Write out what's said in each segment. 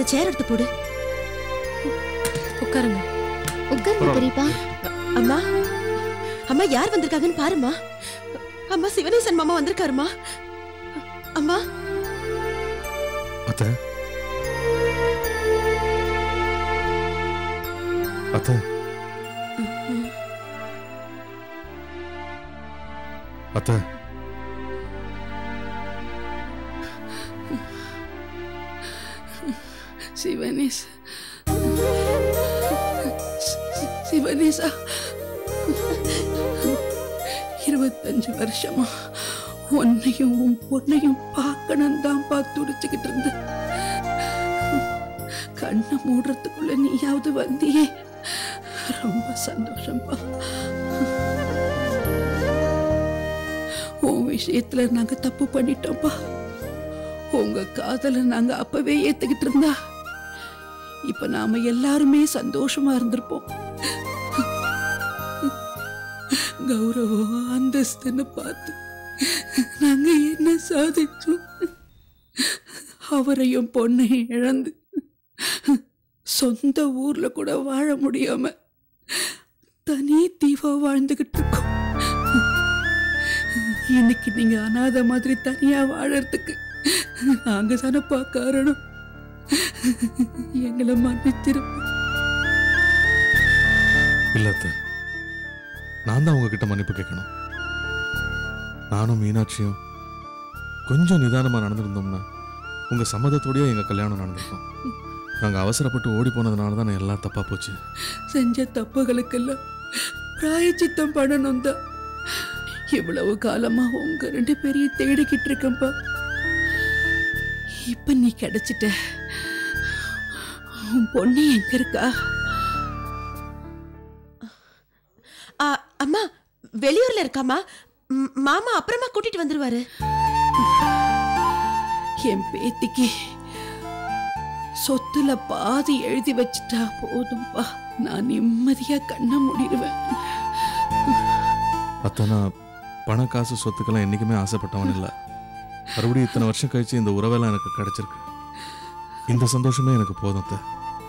சேர் எடுத்து போடு உட்காருங்க உட்காருங்க பெரியப்பா அம்மா அம்மா யார் வந்திருக்காங்கன்னு பாரும்மா அம்மா சிவனேசன் மாமா வந்திருக்காருமா அம்மா அத்தை அத்தை அத்தை சிவனேஷ் சி- சிவனேஷா இருபத்தஞ்சு வருஷமா உன்னையும் உன் பொண்ணையும் பார்க்கணும் தான்ப்பா துடிச்சுக்கிட்டு இருந்த கண்ணை மூடுறதுக்குள்ள நீயாவது வந்தியே ரொம்ப சந்தோஷம்ப்பா உன் விஷயத்துல நாங்க தப்பு பண்ணிட்டோம்ப்பா உங்க காதலை நாங்க அப்பவே ஏத்துக்கிட்டு இருந்தா இப்ப நாம எல்லாருமே சந்தோஷமா இருந்திருப்போம் கௌரவம் அந்தஸ்துன்னு பார்த்து நாங்க என்ன சாதிச்சோம் அவரையும் பொண்ணையும் இழந்து சொந்த ஊர்ல கூட வாழ முடியாம தனி தீவா வாழ்ந்துகிட்டு இருக்கோம் இன்னைக்கு நீங்க அனாதை மாதிரி தனியா வாழறதுக்கு நாங்க தானப்பா காரணம் எங்களை மன்னிச்சிருப்போம் இல்ல அத்தை நான் தான் உங்ககிட்ட மன்னிப்பு கேட்கணும் நானும் மீனாட்சியும் கொஞ்சம் நிதானமா நடந்திருந்தோம்னா உங்க சம்மதத்தோடயே எங்க கல்யாணம் நடந்திருக்கும் நாங்க அவசரப்பட்டு ஓடி போனதுனால தான் எல்லாம் தப்பா போச்சு செஞ்ச தப்புகளுக்கெல்லாம் பிராயச்சித்தம் பண்ணணும் தான் இவ்வளவு காலமா உங்க ரெண்டு பேரையும் தேடிக்கிட்டு இருக்கேன்ப்பா இப்ப நீ கிடைச்சிட்ட உன் பொண்ணு எங்க இருக்கா ஆ, அம்மா வெளியூர்ல இருக்காமா ம், மாமா அப்புறமா கூட்டிட்டு வந்துருவாரு என் பேத்திக்கு சொத்துல பாதி எழுதி வச்சுட்டா போதும்பா நான் நிம்மதியா கண்ணை மூடிடுவேன் அத்தை நான் பண காசு சொத்துக்கெல்லாம் என்னைக்குமே ஆசைப்பட்டவன் இல்லை மறுபடியும் இத்தனை வருஷம் கழிச்சு இந்த உறவெல்லாம் எனக்கு கிடைச்சிருக்கு இந்த சந்தோஷமே எனக்கு போதும் அத்தை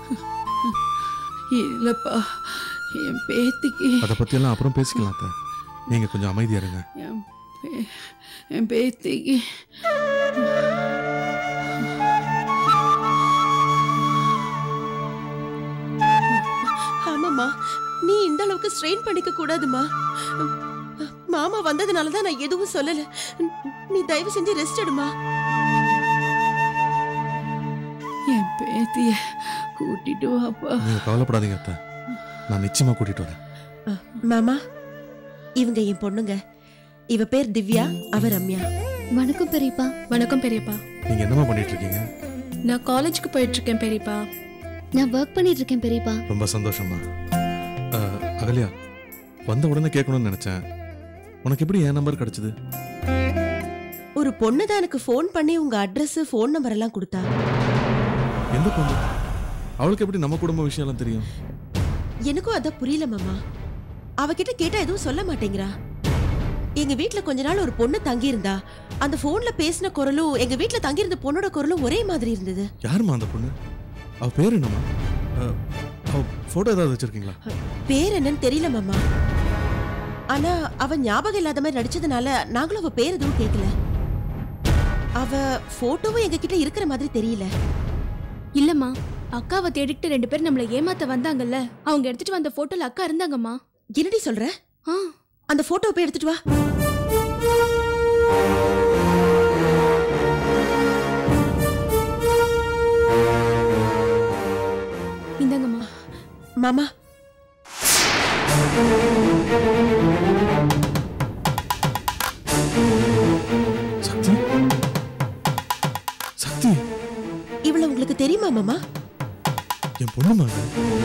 இல்லப்பா என் பேத்திக்கு அதை பற்றியெல்லாம் அப்புறம் பேசிக்கலாம் அத்தை நீங்கள் கொஞ்சம் அமைதியா இருங்க என் பே- என் பேத்திக்கு ஆமாம்மா நீ இந்த அளவுக்கு ஸ்ட்ரெயின் பண்ணிக்க கூடாதுமா மாமா வந்ததுனால தான் நான் எதுவும் சொல்லல நீ தயவு செஞ்சு ரெஸ்ட் எடுமா என் பேத்திய கூட்டிட்டு வாப்பா நீங்கள் கவலைப்படாதீங்க அத்தை நான் நிச்சயமாக கூட்டிகிட்டு வரேன் மாமா இவங்க என் பொண்ணுங்க இவ பேர் திவ்யா அவ ரம்யா வணக்கம் பெரியப்பா வணக்கம் பெரியப்பா நீங்கள் என்னம்மா பண்ணிட்டு இருக்கீங்க நான் காலேஜ்க்கு போயிட்டு இருக்கேன் பெரியப்பா நான் ஒர்க் பண்ணிட்டு இருக்கேன் பெரியப்பா ரொம்ப சந்தோஷமா அஹ், அகல்யா வந்த உடனே கேட்கணும்னு நினச்சேன் உனக்கு எப்படி என் நம்பர் கிடைச்சது ஒரு பொண்ணு தான் எனக்கு ஃபோன் பண்ணி உங்க அட்ரஸ் ஃபோன் நம்பர் எல்லாம் கொடுத்தா எந்த பொண்ணு அவளுக்கு எப்படி நம்ம குடும்ப விஷயம்லாம் தெரியும் எனக்கும் அதான் புரியல மாமா அவகிட்ட கேட்டா எதுவும் சொல்ல மாட்டேங்கிறா எங்க வீட்ல கொஞ்ச நாள் ஒரு பொண்ணு தங்கி இருந்தா அந்த போன்ல பேசின குரலும் எங்க வீட்ல தங்கி இருந்த பொண்ணோட குரலும் ஒரே மாதிரி இருந்தது யாரும்மா அந்த பொண்ணு அவ பேர் என்னம்மா அஹ், அவ ஃபோட்டோ ஏதாவது வச்சிருக்கீங்களா பேர் என்னன்னு தெரியல மாமா ஆனா அவ ஞாபகம் இல்லாத மாதிரி நடிச்சதுனால நாங்களும் அவ பேர் எதுவும் கேட்கல அவ போட்டோவும் எங்க கிட்ட இருக்கிற மாதிரி தெரியல இல்லம்மா அக்காவை தேடிட்டு ரெண்டு பேரும் நம்மள ஏமாத்த வந்தாங்கல்ல அவங்க எடுத்துட்டு வந்த போட்டோல அக்கா இருந்தாங்கம்மா என்னடி சொல்ற ஆ அந்த போட்டோ போய் எடுத்துட்டு வா இந்தாங்கம்மா மாமா சக்தி சக்தி இவள உங்களுக்கு தெரியுமா மாமா என் பொண்ணுமா இது?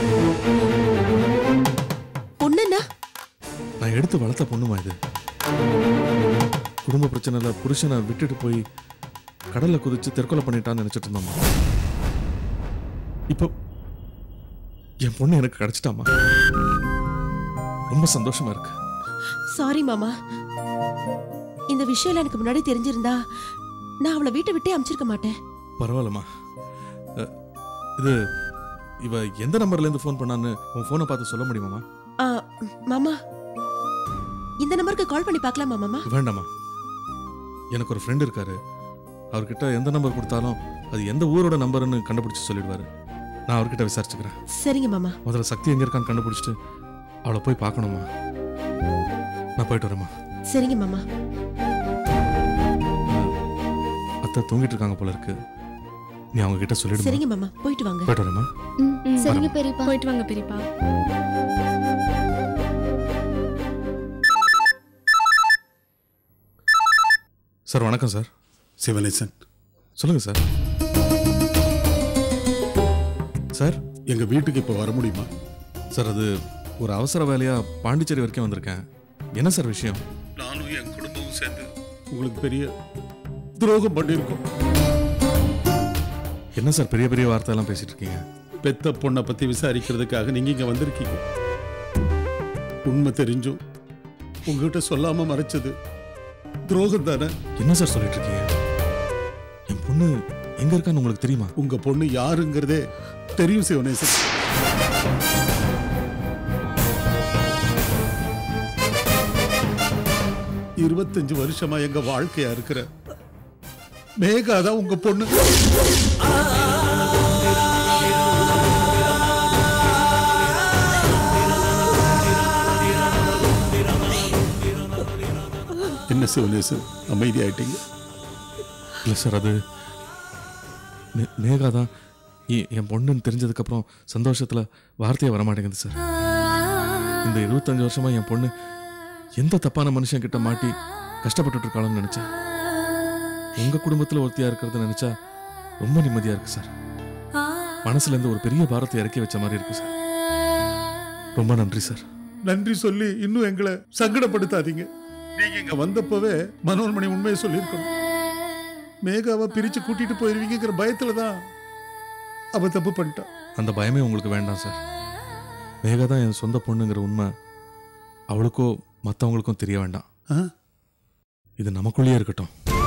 பொண்ணுன்னா நான் எடுத்து வளர்த்த பொண்ணுமா இது குடும்ப பிரச்சனைல புருஷனை விட்டுட்டு போய் கடல்ல குதிச்சு தற்கொலை பண்ணிட்டான்னு நினைச்சிட்டு இருந்தோம்மா இப்போ என் பொண்ணு எனக்கு கிடைச்சிட்டாமா ரொம்ப சந்தோஷமா இருக்கு சாரி மாமா இந்த விஷயம் எனக்கு முன்னாடி தெரிஞ்சிருந்தா நான் அவளை வீட்டை விட்டே அமிச்சிருக்க மாட்டேன் பரவாயில்லம்மா அஹ், இது இவ எந்த நம்பர்ல இருந்து ஃபோன் பண்ணான்னு உன் ஃபோனை பார்த்து சொல்ல முடியுமாமா ஆ, மாமா இந்த நம்பருக்கு கால் பண்ணி பார்க்கலாமா மாமா வேண்டாமா எனக்கு ஒரு ஃப்ரெண்ட் இருக்காரு அவர்கிட்ட எந்த நம்பர் கொடுத்தாலும் அது எந்த ஊரோட நம்பர்னு கண்டுபிடிச்சு சொல்லிடுவாரு நான் அவர்கிட்ட விசாரிச்சுக்கிறேன் சரிங்க மாமா முதல்ல சக்தி எங்க இருக்கான்னு கண்டுபிடிச்சிட்டு அவளை போய் பார்க்கணுமா நான் போயிட்டு வரேம்மா சரிங்க மாமா அத்தை தூங்கிட்டு இருக்காங்க போல இருக்கு நீ அவங்க கிட்ட சொல்லிடுமா சரிங்க மாமா போயிட்டு வாங்க போயிட்டு வரேம்மா ம் ம். சரிங்க பெரியப்பா போயிட்டு வாங்க பெரியப்பா சார் வணக்கம் சார் சிவனேசன் சொல்லுங்க சார் சார் எங்க வீட்டுக்கு இப்போ வர முடியுமா சார் அது ஒரு அவசர வேலையா பாண்டிச்சேரி வரைக்கும் வந்திருக்கேன் என்ன சார் விஷயம் நானும் என் குடும்பமும் சேர்ந்து உங்களுக்கு பெரிய துரோகம் பண்ணியிருக்கோம் என்ன சார் பெரிய பெரிய வார்த்தையெல்லாம் பேசிட்டு இருக்கீங்க பெத்த பொண்ணை பத்தி விசாரிக்கிறதுக்காக நீங்க இங்க வந்திருக்கீங்க உண்மை தெரிஞ்சும் உங்ககிட்ட சொல்லாம மறைச்சது துரோகம் தானே என்ன சார் சொல்லிட்டு இருக்கீங்க என் பொண்ணு எங்க இருக்கான்னு உங்களுக்கு தெரியுமா உங்க பொண்ணு யாருங்கிறதே தெரியும் சிவனேசன் இருபத்தஞ்சு வருஷமா எங்க வாழ்க்கையா இருக்கிற மேகா தான் உங்க பொண்ணு என்ன சிவனேசன் அமைதி ஆயிட்டீங்க இல்லை சார் அது மே- மேகா தான் எ- என் பொண்ணுன்னு தெரிஞ்சதுக்கப்புறம் சந்தோஷத்தில் வார்த்தையே வரமாட்டேங்குது சார் இந்த இருபத்தஞ்சு வருஷமா என் பொண்ணு எந்த தப்பான மனுஷன் கிட்ட மாட்டி கஷ்டப்பட்டுட்டு இருக்காளோன்னு நினைச்சேன் உங்க குடும்பத்தில் ஒருத்தியா இருக்கிறத நினைச்சா ரொம்ப நிம்மதியா இருக்கு சார் மனசுல இருந்து ஒரு பெரிய பாரத்தை இறக்கி வச்ச மாதிரி இருக்கு சார் ரொம்ப நன்றி சார் நன்றி சொல்லி இன்னும் எங்களை சங்கடப்படுத்தாதீங்க நீங்க இங்க வந்தப்பவே மனோன்மணி உண்மையை சொல்லியிருக்கணும் மேகாவை பிரிச்சு கூட்டிட்டு போயிருவீங்கிற பயத்துல தான் அவ தப்பு பண்ணிட்டா அந்த பயமே உங்களுக்கு வேண்டாம் சார் மேகா தான் என் சொந்த பொண்ணுங்கிற உண்மை அவளுக்கோ மற்றவங்களுக்கும் தெரிய வேண்டாம் ஆ? இது நமக்குள்ளேயே இருக்கட்டும்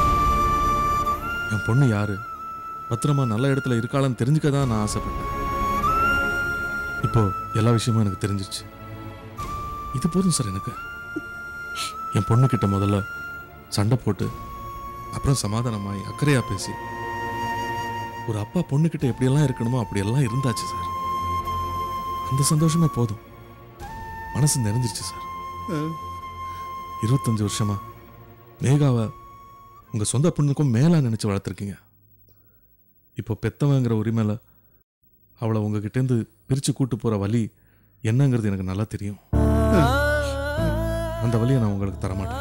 என் பொண்ணு யாரு பத்திரமா நல்ல இடத்துல இருக்காளான்னு தெரிஞ்சுக்க தான் நான் ஆசைப்பட்டேன் இப்போ எல்லா விஷயமும் எனக்கு தெரிஞ்சிச்சு இது போதும் சார் எனக்கு என் பொண்ணு கிட்ட முதல்ல சண்டை போட்டு அப்புறம் சமாதானமாயி அக்கறையா பேசி ஒரு அப்பா பொண்ணு கிட்ட எப்படியெல்லாம் இருக்கணுமோ அப்படியெல்லாம் இருந்தாச்சு சார் அந்த சந்தோஷமே போதும் மனசு நிறைஞ்சிருச்சு சார் ஆ. இருபத்தஞ்சு வருஷமா மேகாவை உங்க சொந்த பொண்ணுக்கும் மேலா நினைச்சு வளர்த்துருக்கீங்க இப்போ பெத்தவங்கிற உரிமையில அவளை உங்ககிட்டேருந்து பிரிச்சு கூட்டு போற வழி என்னங்கிறது எனக்கு நல்லா தெரியும் அந்த வழியை நான் உங்களுக்கு தரமாட்டேன்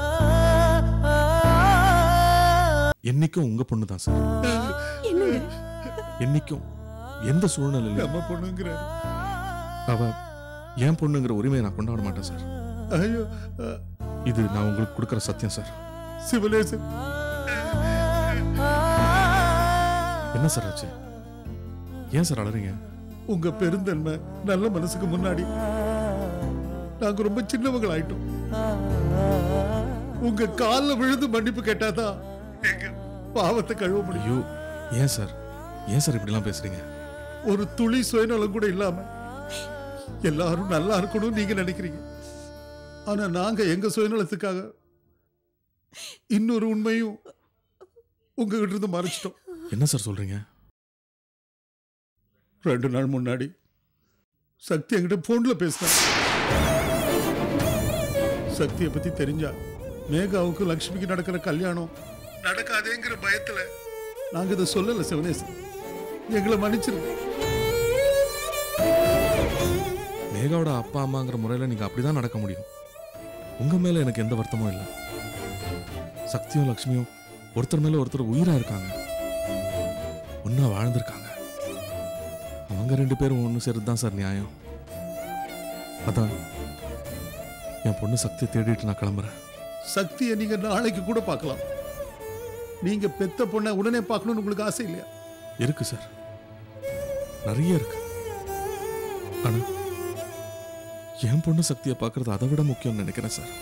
என்னைக்கும் உங்க பொண்ணு தான் சார் என்னங்க என்னைக்கும் எந்த சூழ்நிலையிலும் நம்ம பொண்ணுங்கிறாரு அவ என் பொண்ணுங்கிற உரிமையை நான் கொண்டாட மாட்டேன் சார் ஐயோ ஆ, இது நான் உங்களுக்கு கொடுக்குற சத்தியம் சார் சிவனேசன் என்ன சார் ஆச்சு ஏன் சார் அழறீங்க உங்க பெருந்தன்மை நல்ல மனசுக்கு முன்னாடி நாங்க ரொம்ப சின்னவங்கள் ஆயிட்டோம் உங்க கால்ல விழுந்து மன்னிப்பு கேட்டாதான் எங்க பாவத்தை கழுவ முடியும் ஐயோ ஏன் சார் ஏன் சார் இப்படிலாம் பேசுறீங்க ஒரு துளி சுயநலம் கூட இல்லாம எல்லாரும் நல்லா இருக்கணும்னு நீங்க நினைக்கிறீங்க ஆனா நாங்க எங்க சுயநலத்துக்காக இன்னொரு உண்மையும் உங்ககிட்ட இருந்து மறைச்சிட்டோம் என்ன சார் சொல்றீங்க ரெண்டு நாள் முன்னாடி சக்தி என்கிட்ட போன்ல பேசினான் சக்தியை பத்தி தெரிஞ்சா மேகாவுக்கும் லக்ஷ்மிக்கு நடக்கிற கல்யாணம் நடக்காதேங்கிற பயத்துல நாங்க இதை சொல்லல சிவனேசன் எங்களை மன்னிச்சிருங்க மேகாவோட அப்பா அம்மாங்கிற முறையில நீங்க அப்படிதான் நடக்க முடியும் உங்க மேல எனக்கு எந்த வருத்தமும் இல்லை சக்தியும் லக்ஷ்மியும் ஒருத்தர் மேல ஒருத்தர் உயிரா இருக்காங்க ஒன்னா வாழ்ந்திருக்காங்க அவங்க ரெண்டு பேரும் ஒன்று சேர்றது தான் சார் நியாயம் அதான் என் பொண்ணு சக்தியை தேடிட்டு நான் கிளம்புறேன் சக்தியை நீங்க நாளைக்கு கூட பார்க்கலாம் நீங்க பெத்த பொண்ணை உடனே பார்க்கணும்னு உங்களுக்கு ஆசை இல்லையா இருக்கு சார் நிறைய இருக்கு ஆனா என் பொண்ணு சக்தியை பார்க்கறது அதை விட முக்கியம்னு நினைக்கிறேன் சார்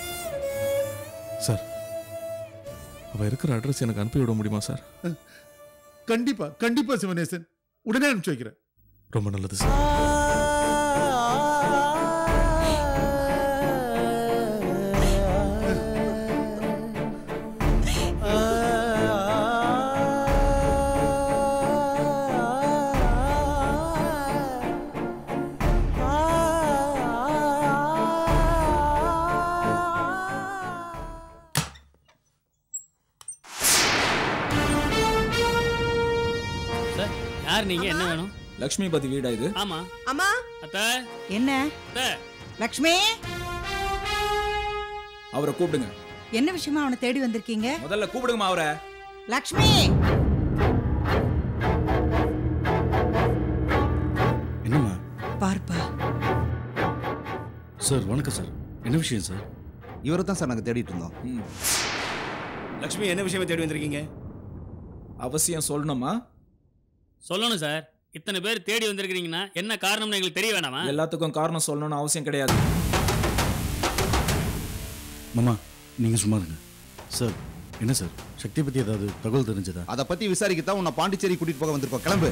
சார் அவ இருக்கிற அட்ரஸ் எனக்கு அனுப்பி விட முடியுமா சார் கண்டிப்பா கண்டிப்பா சிவனேசன் உடனே அனுப்பிச்சு வைக்கிறேன் ரொம்ப நல்லது சார் சார் யார் நீங்க என்ன வேணும் லக்ஷ்மி பத்தி வீடா இது ஆமா அம்மா அத்த என்ன அத்த லக்ஷ்மி அவரை கூப்பிடுங்க என்ன விஷயமா அவனை தேடி வந்திருக்கீங்க முதல்ல கூப்பிடுங்கம்மா அவரை லக்ஷ்மி என்னம்மா பார்ப்பா சார் வணக்கம் சார் என்ன விஷயம் சார் இவரை தான் சார் நாங்கள் தேடிட்டு இருந்தோம் ம். லக்ஷ்மி என்ன விஷயமா தேடி வந்திருக்கீங்க அவசியம் சொல்லணுமா சொல்லணும் சார் இத்தனை பேர் தேடி வந்திருக்கிறீங்கன்னா என்ன காரணம்னு எங்களுக்கு தெரிய வேணாமா எல்லாத்துக்கும் காரணம் சொல்லணும்னு அவசியம் கிடையாது மாமா நீங்கள் சும்மா இருங்க சார் என்ன சார் சக்தி பற்றி ஏதாவது தகவல் தெரிஞ்சதா அதை பத்தி விசாரிக்கத்தான் உன்னை பாண்டிச்சேரி கூட்டிட்டு போக வந்திருக்கோம் கிளம்பு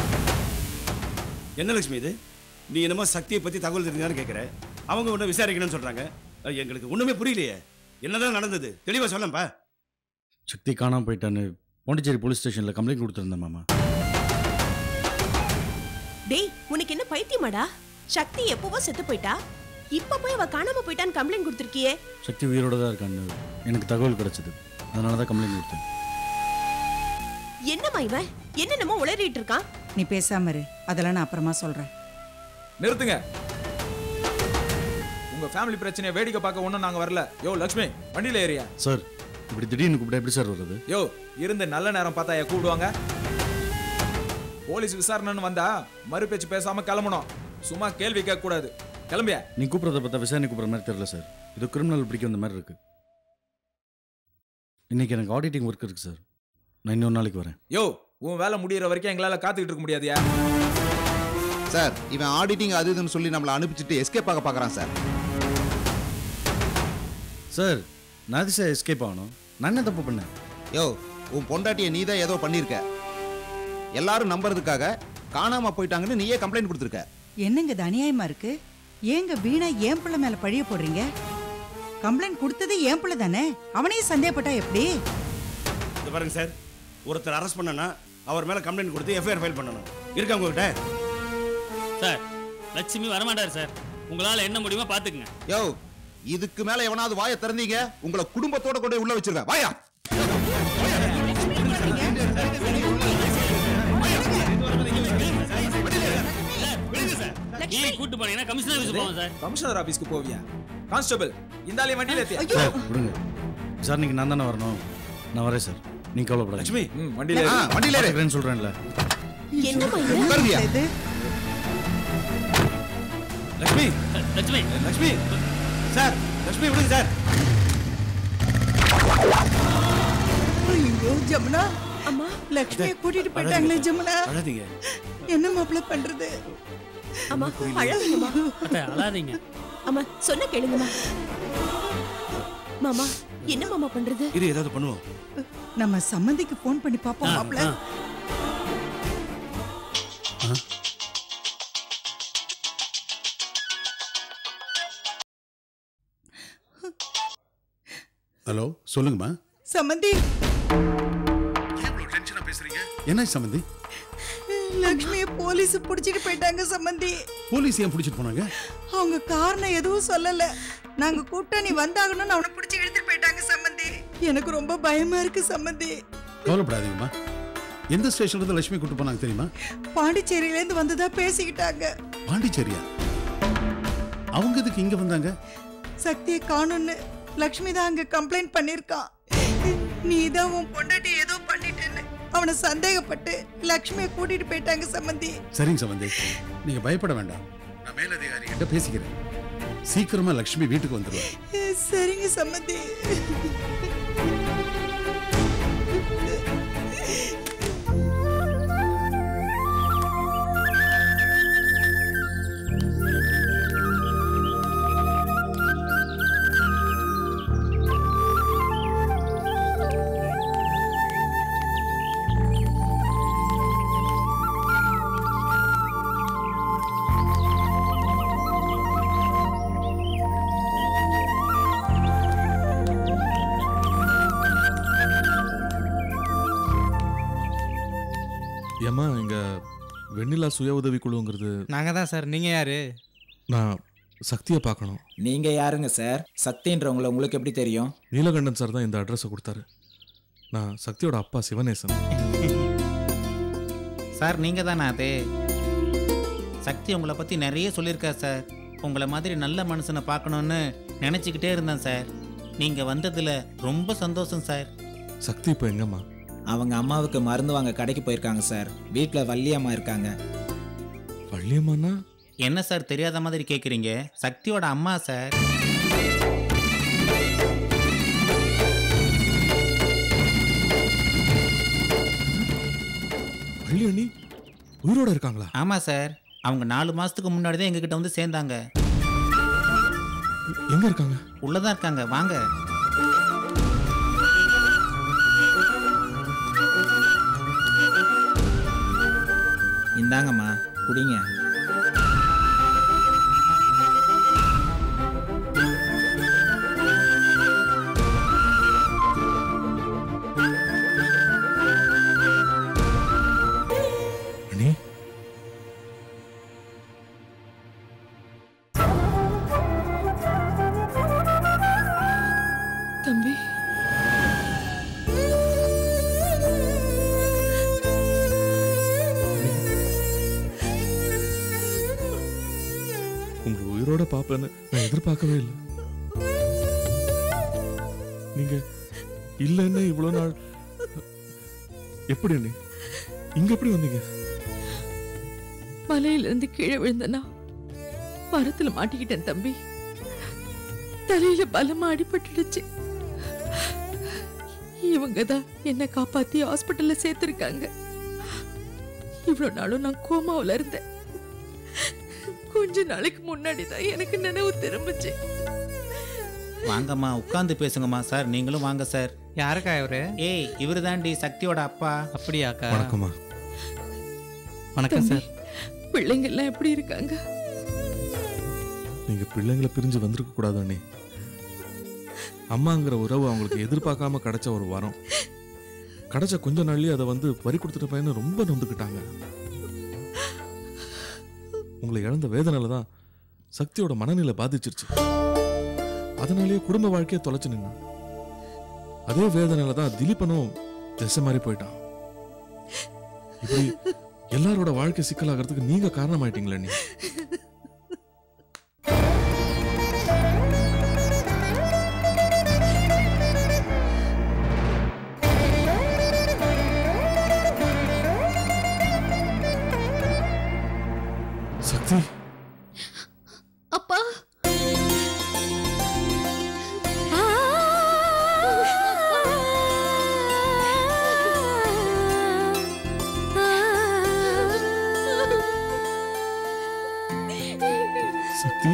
என்ன லக்ஷ்மி இது நீ என்னமோ சக்தியை பத்தி தகவல் தெரிஞ்சான்னு கேட்குற அவங்க ஒன்று விசாரிக்கணும்னு சொல்றாங்க அஹ், எங்களுக்கு ஒண்ணுமே புரியலையே என்னதான் நடந்தது தெளிவா சொல்லப்பா சக்தி காணாமல் போயிட்டான்னு பாண்டிச்சேரி போலீஸ் ஸ்டேஷனில் கம்ப்ளைண்ட் கொடுத்துருந்தேன் மாமா டேய் உனக்கு என்ன பைத்தியமாடா சக்தி எப்பவோ செத்து போயிட்டா இப்ப போய் அவ காணாம போயிட்டான்னு கம்ப்ளைண்ட் கொடுத்துருக்கியே சக்தி உயிரோட தான் இருக்கான்னு எனக்கு தகவல் கிடைச்சது அதனால தான் கம்ப்ளைண்ட் கொடுத்தேன் என்னம்மா இவன் என்னென்னமோ உளறிட்டு இருக்கான் நீ பேசாம இரு அதெல்லாம் நான் அப்புறமா சொல்றேன் நிறுத்துங்க உங்க ஃபேமிலி பிரச்சனையை வேடிக்கை பார்க்க ஒண்ணும் நாங்க வரல யோ லக்ஷ்மி வண்டியில ஏறியா சார் இப்படி திடீர்னு கூப்பிட்டா எப்படி சார் வர்றது யோ இருந்து நல்ல நேரம் பார்த்தா ஏன் கூப்பிடுவாங்க போலீஸ் விசாரணைன்னு வந்தா மறு பேச்சு பேசாம கிளம்பணும் சும்மா கேள்வி கேட்க கூடாது கிளம்பியா நீ கூப்பிட்றத பார்த்தா விசாரணை கூப்பிட்ற மாதிரி தெரியல சார் இது கிரிமினல் பிடிக்க வந்த மாதிரி இருக்கு இன்னைக்கு எனக்கு ஆடிட்டிங் ஒர்க் இருக்கு சார் நான் இன்னொரு நாளைக்கு வரேன் யோ உன் வேலை முடியிற வரைக்கும் எங்களால காத்துக்கிட்டு இருக்க முடியாதியா சார் இவன் ஆடிட்டிங் அது இதுன்னு சொல்லி நம்மளை அனுப்பிச்சிட்டு எஸ்கேப் ஆக பார்க்கறான் சார் சார் நான் அது சார் எஸ்கேப் ஆகணும் நான் என்ன தப்பு பண்ணேன் யோ உன் பொண்டாட்டியை நீ தான் ஏதோ பண்ணியிருக்க எல்லாரும் நம்புறதுக்காக காணாம போயிட்டாங்கன்னு நீயே கம்ப்ளைண்ட் கொடுத்துருக்க என்னங்க இது அநியாயமா இருக்கு ஏங்க வீணா ஏன் பிள்ளை மேல பழிய போடுறீங்க கம்ப்ளைண்ட் கொடுத்தது ஏன் பிள்ளை தானே அவனையும் சந்தேகப்பட்டா எப்படி இது பாருங்க சார் ஒருத்தர் அரெஸ்ட் பண்ணனா அவர் மேல கம்ப்ளைண்ட் கொடுத்து எஃப்ஐஆர் ஃபைல் பண்ணணும் இருக்கா உங்ககிட்ட சார் லட்சுமி வரமாட்டார் சார் உங்களால என்ன முடியுமோ பாத்துக்குங்க யோ இதுக்கு மேல எவனாவது வாயை திறந்தீங்க உங்களை குடும்பத்தோட கொண்டு போய் உள்ள வச்சிருவேன் வாயா நீ கூட்டு போனீங்கன்னா கமிஷனர் ஆஃபீஸ் போவோம் சார் கமிஷனர் ஆபீஸ்க்கு போவியா கான்ஸ்டபிள் இந்த ஆளே வண்டியில ஏத்தியா சார் விடுங்க சார் இன்னைக்கு நான் தானே வரணும் நான் வரேன் சார் நீ கவலைப்படாத லட்சுமி ம் வண்டியில ஆ, ஏறு. வண்டியில ஏறு. பார்த்துக்கிறேன்னு சொல்கிறேன்ல என்னம்மா இது உட்காருங்கயா. இது லட்சுமி லட்சுமி லட்சுமி சார் லட்சுமி விடுங்க சார் ஐயோ ஜமுனா அம்மா லக்ஷ்மியை கூட்டிட்டு போயிட்டாங்களே ஜமுனா அழாதீங்க என்ன மாப்பிள்ள பண்றது அம்மா அழாதீங்கம்மா அத்தை அழாதீங்க அம்மா சொன்ன கேளுங்கம்மா மாமா என்ன மாமா பண்றது இது ஏதாவது பண்ணுவோம் நம்ம சம்மந்திக்கு ஃபோன் பண்ணி பாப்போம் மாப்பிள்ள ஹலோ சொல்லுங்கம்மா சம்மந்தி என்ன சம்பந்தி லக்ஷ்மிய போலீஸ் புடிச்சிட்டு போயிட்டாங்க சம்மந்தி போலீஸ் ஏன் பிடிச்சிட்டு போனாங்க அவங்க காரணம் எதுவும் சொல்லல நாங்க கூப்பிட்டா நீ வந்தாகணும்னு அவனை பிடிச்சி இழுத்துட்டு போயிட்டாங்க சம்மந்தி எனக்கு ரொம்ப பயமா இருக்கு சம்மந்தி கவலைப்படாதீங்கம்மா எந்த ஸ்டேஷன்ல இருந்து லட்சுமி கூட்டு போனாங்க தெரியுமா பாண்டிச்சேரியில இருந்து வந்ததா பேசிக்கிட்டாங்க பாண்டிச்சேரியா அவங்க எதுக்கு இங்க வந்தாங்க சக்தியை காணும்னு லக்ஷ்மி தான் அங்க கம்ப்ளைண்ட் பண்ணிருக்கான் நீ தான் உன் பொண்டாட்டி ஏதோ பண்ணிட்டேன்னு அவனை சந்தேகப்பட்டு லக்ஷ்மியை கூட்டிட்டு போயிட்டாங்க சம்மந்தி சரிங்க சம்பந்தி நீங்க பயப்பட வேண்டாம் நான் மேலதிகாரி கிட்ட பேசிக்கிறேன் சீக்கிரமா லட்சுமி வீட்டுக்கு வந்துருவா சரிங்க சம்மந்தி ஏம்மா இங்க வெண்ணிலா சுய உதவி குழுங்கிறது நாங்க தான் சார் நீங்க யாரு நான் சக்தியை பார்க்கணும் நீங்க யாருங்க சார் சக்தின்றவங்கள உங்களுக்கு எப்படி தெரியும் நீலகண்டன் சார் தான் இந்த அட்ரஸை கொடுத்தாரு நான் சக்தியோட அப்பா சிவநேசன் சார் நீங்க தானே அது சக்தி உங்களை பத்தி நிறைய சொல்லியிருக்கார் சார் உங்களை மாதிரி நல்ல மனுஷனை பார்க்கணுன்னு நினச்சிக்கிட்டே இருந்தேன் சார் நீங்க வந்ததுல ரொம்ப சந்தோஷம் சார் சக்தி இப்போ எங்கம்மா அவங்க அம்மாவுக்கு மருந்து வாங்க கடைக்கு போயிருக்காங்க சார் வீட்டில் வள்ளியம்மா இருக்காங்க வள்ளியம்மாண்ணா என்ன சார் தெரியாத மாதிரி கேட்குறீங்க சக்தியோட அம்மா சார் வள்ளி அண்ணி உயிரோட இருக்காங்களா ஆமா சார் அவங்க நாலு மாசத்துக்கு முன்னாடி தான் எங்ககிட்ட வந்து சேர்ந்தாங்க எங்க இருக்காங்க உள்ளதான் இருக்காங்க வாங்க இந்தாங்கம்மா குடிங்க அண்ணி தம்பி உங்களை உயிரோட பார்ப்பேன்னு நான் எதிர்பார்க்கவே இல்லை நீங்க இல்லைன்னு இவ்வளோ நாள் எப்படி அண்ணி இங்க எப்படி வந்தீங்க மலையில இருந்து கீழே விழுந்தனா மரத்துல மாட்டிக்கிட்டேன் தம்பி தலையில பலமா அடிபட்டுடுச்சு இவங்க தான் என்ன காப்பாத்தி ஹாஸ்பிட்டல்ல சேர்த்திருக்காங்க இவ்வளவு நாளும் நான் கோமாவுல இருந்தேன் கொஞ்ச நாளைக்கு முன்னாடி தான் எனக்கு நினைவு திரும்பிச்சு வாங்கம்மா உட்காந்து பேசுங்கம்மா சார் நீங்களும் வாங்க சார் யாருக்கா இவரு ஏய் இவரு தாண்டி சக்தியோட அப்பா அப்படியாக்கா வணக்கம்மா வணக்கம் சார் பிள்ளைங்க எல்லாம் எப்படி இருக்காங்க நீங்க பிள்ளைங்களை பிரிஞ்சு வந்திருக்க கூடாது அண்ணி அம்மாங்கிற உறவு அவங்களுக்கு எதிர்பார்க்காம கிடைச்ச ஒரு வரம் கிடைச்ச கொஞ்ச நாள்லயே அதை வந்து பறி கொடுத்துட்ட பையனை ரொம்ப நொந்துக்கிட்டாங்க உங்களை இழந்த வேதனால தான் சக்தியோட மனநிலை பாதிச்சிருச்சு அதனாலேயே குடும்ப வாழ்க்கையை தொலைச்சு நின்னா அதே வேதனால தான் திலீபனும் திசை மாதிரி போயிட்டான் இப்படி எல்லாரோட வாழ்க்கை சிக்கலாகிறதுக்கு நீங்க காரணமாயிட்டீங்களே நீ சக்தி அப்பா சக்தி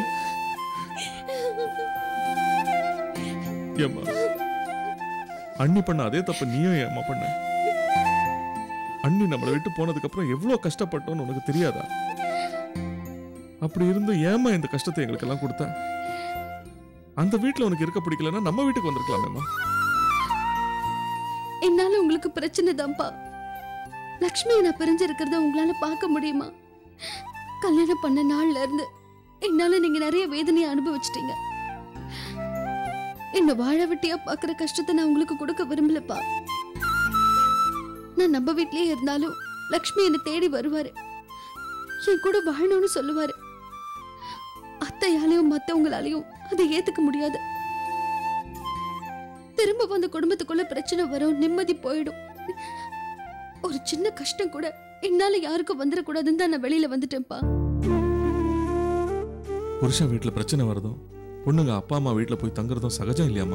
ஏம்மா அண்ணி பண்ண அதே தப்பு நீயும் ஏம்மா பண்ண அண்ணி நம்மளை விட்டு போனதுக்கு அப்புறம் எவ்வளவு கஷ்டப்பட்டோம்னு உனக்கு தெரியாதா அப்படி இருந்து ஏம்மா இந்த கஷ்டத்தை எங்களுக்கெல்லாம் கொடுத்த அந்த வீட்ல உனக்கு இருக்க பிடிக்கலன்னா நம்ம வீட்டுக்கு வந்திருக்கலாமேம்மா என்னால உங்களுக்கு பிரச்சனை தான்ப்பா லக்ஷ்மியை நான் பிரிஞ்சிருக்கிறத உங்களால பார்க்க முடியுமா கல்யாணம் பண்ண நாள்ல இருந்து என்னால நீங்க நிறைய வேதனையை அனுபவிச்சிட்டீங்க என்ன வாழ வெட்டியா பாக்குற கஷ்டத்தை நான் உங்களுக்கு கொடுக்க விரும்பலப்பா நான் நம்ம வீட்லயே இருந்தாலும் லக்ஷ்மி என்னை தேடி வருவாரு என் கூட வாழணும்னு சொல்லுவாரு அத்தையாலையும் மத்தவங்களாலையும் அதை ஏத்துக்க முடியாது திரும்ப வந்து குடும்பத்துக்குள்ள பிரச்சனை வரும் நிம்மதி போயிடும் ஒரு சின்ன கஷ்டம் கூட என்னால யாருக்கும் வந்துடக்கூடாதுன்னு தான் நான் வெளியில வந்துட்டேன்ப்பா புருஷன் வீட்டுல பிரச்சனை வருதும் பொண்ணுங்க அப்பா அம்மா வீட்டுல போய் தங்குறதும் சகஜம் இல்லையாம்மா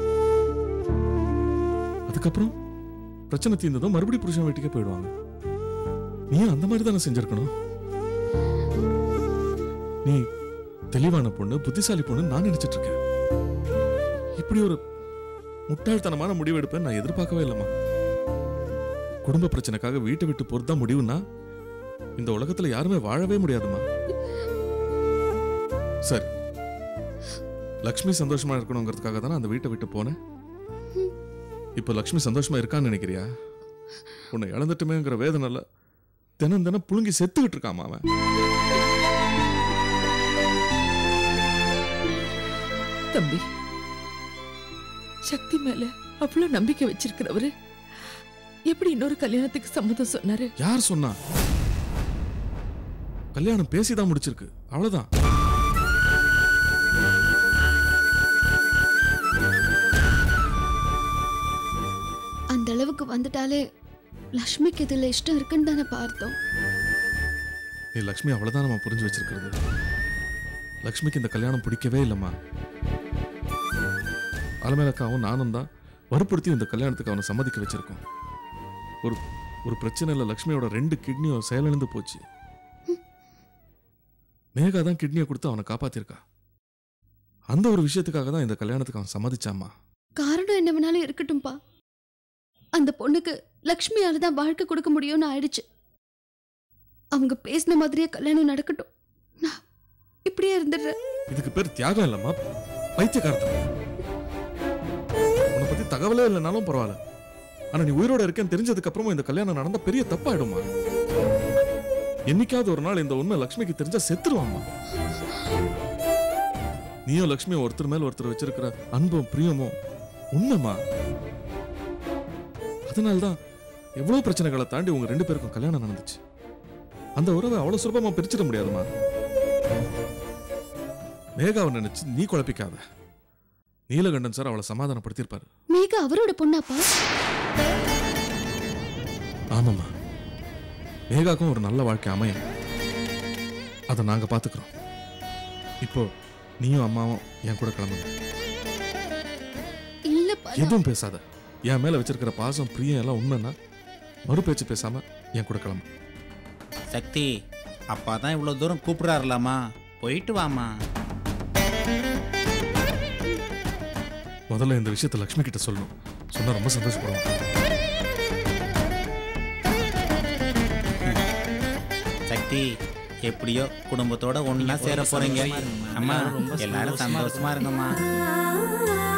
அதுக்கப்புறம் பிரச்சனை தீர்ந்ததும் மறுபடியும் புருஷன் வீட்டுக்கே போயிடுவாங்க நீயும் அந்த மாதிரி தானே செஞ்சிருக்கணும் நீ தெளிவான பொண்ணு புத்திசாலி பொண்ணு நான் நினைச்சிட்டு இருக்கேன் இப்படி ஒரு முட்டாள்தனமான முடிவு எடுப்பேன் நான் எதிர்பார்க்கவே இல்லைம்மா குடும்ப பிரச்சனைக்காக வீட்டை விட்டு போறது தான் முடிவுன்னா இந்த உலகத்துல யாருமே வாழவே முடியாதும்மா சரி லக்ஷ்மி சந்தோஷமா இருக்கணுங்கிறதுக்காக தானே அந்த வீட்டை விட்டு போனேன் இப்போ லக்ஷ்மி சந்தோஷமா இருக்கான்னு நினைக்கிறியா உன்னை இழந்துட்டுமேங்கிற வேதனைல தினம் தினம் புழுங்கி செத்துக்கிட்டு இருக்காமா அவன் தம்பி சக்தி மேல அவ்வளவு நம்பிக்கை வச்சிருக்கிறவரு எப்படி இன்னொரு கல்யாணத்துக்கு சம்மதம் சொன்னாரு யார் சொன்னா கல்யாணம் பேசிதான் முடிச்சிருக்கு அவ்வளவுதான் அந்த அளவுக்கு வந்துட்டாலே லக்ஷ்மிக்கு இதுல இஷ்டம் இருக்குன்னு தானே பார்த்தோம் நீ லக்ஷ்மி அவ்வளவுதான் நம்ம புரிஞ்சு வச்சிருக்கிறது லக்ஷ்மிக்கு இந்த கல்யாணம் பிடிக்கவே இல்லைம்மா அலமேலக்காவும் நானும் தான் வற்புறுத்தி இந்த கல்யாணத்துக்கு அவனை சம்மதிக்க வச்சிருக்கோம் ஒரு ஒரு பிரச்சனையில் லக்ஷ்மியோட ரெண்டு கிட்னியும் செயலிழந்து போச்சு மேகா தான் கிட்னியை கொடுத்து அவனை காப்பாத்திருக்கா அந்த ஒரு விஷயத்துக்காக தான் இந்த கல்யாணத்துக்கு அவன் சம்மதிச்சாமா காரணம் என்ன வேணாலும் இருக்கட்டும்பா அந்த பொண்ணுக்கு லக்ஷ்மியால தான் வாழ்க்கை கொடுக்க முடியும்னு ஆயிடுச்சு அவங்க பேசின மாதிரியே கல்யாணம் நடக்கட்டும் நான் இப்படியே இருந்துடுறேன் இதுக்கு பேர் தியாகம் இல்லம்மா பைத்தியக்காரத்தனம் உன்னை பத்தி தகவலே இல்லைனாலும் பரவாயில்ல ஆனா நீ உயிரோட இருக்கேன்னு தெரிஞ்சதுக்கு அப்புறமும் இந்த கல்யாணம் நடந்தா பெரிய தப்பாயிடுமா என்னைக்காவது ஒரு நாள் இந்த உண்மை லக்ஷ்மிக்கு தெரிஞ்சா செத்துருவாம்மா நீயும் லக்ஷ்மி ஒருத்தர் மேல ஒருத்தர் வச்சிருக்கிற அன்பும் பிரியமும் உண்மைமா அதனால்தான் எவ்வளவு பிரச்சனைகளை தாண்டி உங்க ரெண்டு பேருக்கும் கல்யாணம் நடந்துச்சு அந்த உறவை அவ்வளவு சுலபமா பிரிச்சிட முடியாதுமா மேகாவை நினைச்சு நீ குழப்பிக்காத நீலகண்டன் சார் அவளை சமாதானப்படுத்தியிருப்பாரு மேகா அவரோட பொண்ணாப்பா ஆமாம்மா மேகாக்கும் ஒரு நல்ல வாழ்க்கை அமையும் அதை நாங்க பாத்துக்கிறோம் இப்போ நீயும் அம்மாவும் என் கூட கிளம்புங்க இல்லப்பா எதுவும் பேசாத என் மேல வச்சிருக்கிற பாசம் பிரியம் எல்லாம் உண்மைன்னா மறு பேச்சு பேசாம என் கூட கிளம்பு சக்தி அப்பா தான் இவ்வளோ தூரம் கூப்பிடுறாருலாமா போயிட்டு வாமா முதல்ல இந்த விஷயத்தை லக்ஷ்மி கிட்ட சொல்லணும் சொன்னா ரொம்ப சந்தோஷப்படுவாங்க சக்தி எப்படியோ குடும்பத்தோட ஒண்ணா சேர போறீங்க அம்மா எல்லாரும் சந்தோஷமா இருங்கம்மா